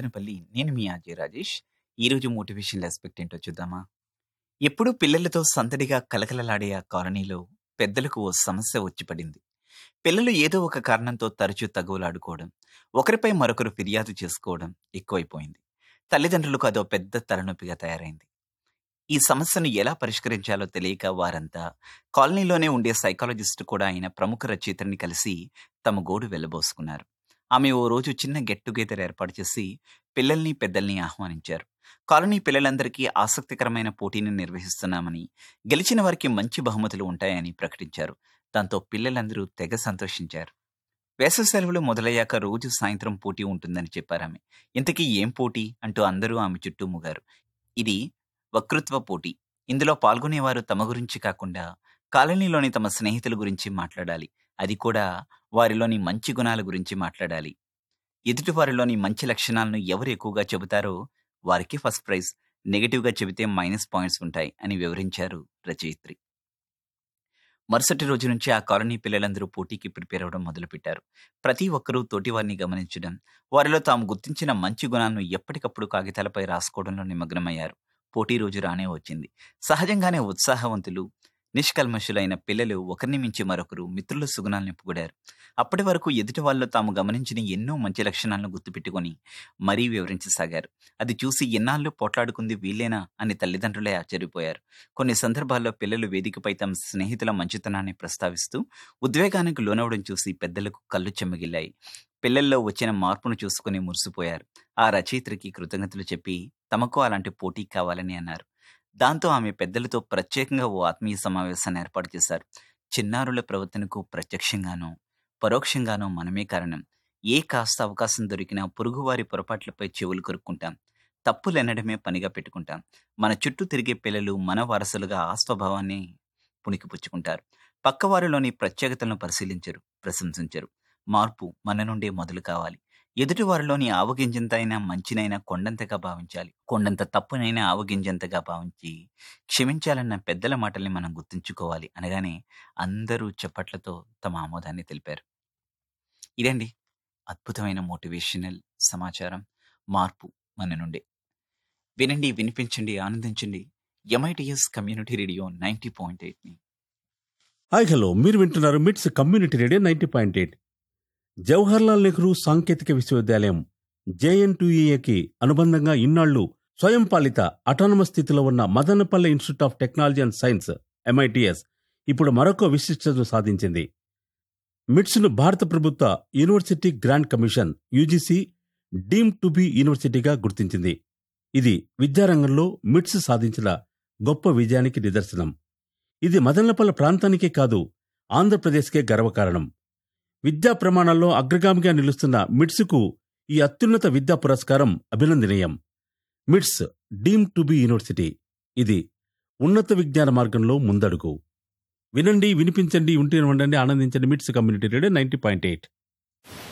మదనపల్లి నేను మీ ఆర్జే రాజేష్ ఈరోజు motivation aspect ఏంటో చూద్దామా ఎప్పుడూ పిల్లలతో సందడిగా కలకలలాడే ఆ కాలనీలో పెద్దలకు ఓ సమస్య వచ్చి పడింది పిల్లలు ఏదో ఒక కారణంతో తరచూ తగువలాడుకోవడం ఒకరిపై మరొకరు ఫిర్యాదు చేసుకోవడం ఎక్కువైపోయింది తల్లిదండ్రులకు అదో పెద్ద తలనొప్పిగా తయారైంది ఈ సమస్యను ఎలా పరిష్కరించాలో తెలియక వారంతా కాలనీలోనే ఉండే సైకాలజిస్ట్ కూడా అయిన ప్రముఖ రచయితని కలిసి తమ గోడు వెళ్ళబోసుకున్నారు ఆమె ఓ రోజు చిన్న గెట్ టుగెదర్ ఏర్పాటు చేసి పిల్లల్ని పెద్దల్ని ఆహ్వానించారు కాలనీ పిల్లలందరికీ ఆసక్తికరమైన పోటీని నిర్వహిస్తున్నామని గెలిచిన వారికి మంచి బహుమతులు ఉంటాయని ప్రకటించారు దాంతో పిల్లలందరూ తెగ సంతోషించారు వేసవి సెలవులు మొదలయ్యాక రోజు సాయంత్రం పోటీ ఉంటుందని చెప్పారామె ఇంతకీ ఏం పోటీ అంటూ అందరూ ఆమె చుట్టూ ముగారు ఇది వక్తృత్వ పోటీ ఇందులో పాల్గొనేవారు తమ గురించి కాకుండా కాలనీలోని తమ స్నేహితుల గురించి మాట్లాడాలి అది కూడా వారిలోని మంచి గుణాల గురించి మాట్లాడాలి ఎదుటి వారిలోని మంచి లక్షణాలను ఎవరు ఎక్కువగా చెబుతారో వారికి ఫస్ట్ ప్రైజ్ నెగిటివ్గా చెబితే మైనస్ పాయింట్స్ ఉంటాయి అని వివరించారు రచయిత్రి మరుసటి రోజు నుంచి ఆ కాలనీ పిల్లలందరూ పోటీకి ప్రిపేర్ అవ్వడం మొదలుపెట్టారు ప్రతి ఒక్కరూ తోటివారిని గమనించడం వారిలో తాము గుర్తించిన మంచి గుణాలను ఎప్పటికప్పుడు కాగితాలపై రాసుకోవడంలో నిమగ్నమయ్యారు పోటీ రోజు రానే వచ్చింది సహజంగానే ఉత్సాహవంతులు నిష్కల్మషులైన పిల్లలు ఒకరిని మించి మరొకరు మిత్రుల సుగుణాలను పొగిడారు అప్పటి వరకు ఎదుటి వాళ్ళు తాము గమనించిన ఎన్నో మంచి లక్షణాలను గుర్తుపెట్టుకొని మరీ వివరించసాగారు అది చూసి ఎన్నాళ్ళు పోట్లాడుకుంది వీళ్ళేనా అని తల్లిదండ్రులే ఆశ్చర్యపోయారు కొన్ని సందర్భాల్లో పిల్లలు వేదికపై తమ స్నేహితుల మంచితనాన్ని ప్రస్తావిస్తూ ఉద్వేగానికి లోనవడం చూసి పెద్దలకు కళ్ళు చెమ్మగిల్లాయి పిల్లల్లో వచ్చిన మార్పును చూసుకుని మురిసిపోయారు ఆ రచయిత్రికి కృతజ్ఞతలు చెప్పి తమకు అలాంటి పోటీ కావాలని అన్నారు దాంతో ఆమె పెద్దలతో ప్రత్యేకంగా ఓ ఆత్మీయ సమావేశాన్ని ఏర్పాటు చేశారు చిన్నారుల ప్రవర్తనకు ప్రత్యక్షంగానో పరోక్షంగానో మనమే కారణం ఏ కాస్త అవకాశం దొరికినా పొరుగువారి పొరపాట్లపై చెవులు కొరుక్కుంటాం తప్పులెనడమే పనిగా పెట్టుకుంటాం మన చుట్టూ తిరిగే పిల్లలు మన వారసులుగా ఆ స్వభావాన్ని పుణికిపుచ్చుకుంటారు పక్కవారిలోని ప్రత్యేకతలను పరిశీలించరు ప్రశంసించరు మార్పు మన నుండే మొదలు కావాలి ఎదుటి వారిలోని ఆవగింజంతైనా మంచినైనా కొండంతగా భావించాలి కొండంత తప్పునైనా ఆవగింజంతగా భావించి క్షమించాలన్న పెద్దల మాటల్ని మనం గుర్తుంచుకోవాలి అనగానే అందరూ చప్పట్లతో తమ ఆమోదాన్ని తెలిపారు ఇదండి అద్భుతమైన మోటివేషనల్ సమాచారం మార్పు మన నుండే వినండి వినిపించండి ఆనందించండి MITS community radio ninety point ఎయిట్ని హాయ్ హలో మీరు వింటున్నారు MITS community radio ninety point eight Jawaharlal Nehru సాంకేతిక విశ్వవిద్యాలయం జేఎన్టీఏకి అనుబంధంగా ఇన్నాళ్లు స్వయం పాలిత అటానమస్ స్థితిలో ఉన్న Madanapalle institute of technology and science MITS ఇప్పుడు మరొక విశిష్టతను సాధించింది మిట్స్ను భారత ప్రభుత్వ university grant commission UGC deem to be యూనివర్సిటీగా గుర్తించింది ఇది విద్యారంగంలో మిట్స్ సాధించిన గొప్ప విజయానికి నిదర్శనం ఇది మదనపల్లె ప్రాంతానికే కాదు ఆంధ్రప్రదేశ్కే గర్వకారణం విద్యా ప్రమాణాల్లో అగ్రగామిగా నిలుస్తున్న మిట్స్కు ఈ అత్యున్నత విద్యా పురస్కారం అభినందనీయం మిట్స్ డీమ్ టు బి యూనివర్సిటీ ఇది ఉన్నత విజ్ఞాన మార్గంలో ముందడుగు వినండి వినిపించండి ఉంటే ఉండండి ఆనందించండి MITS community radio ninety point eight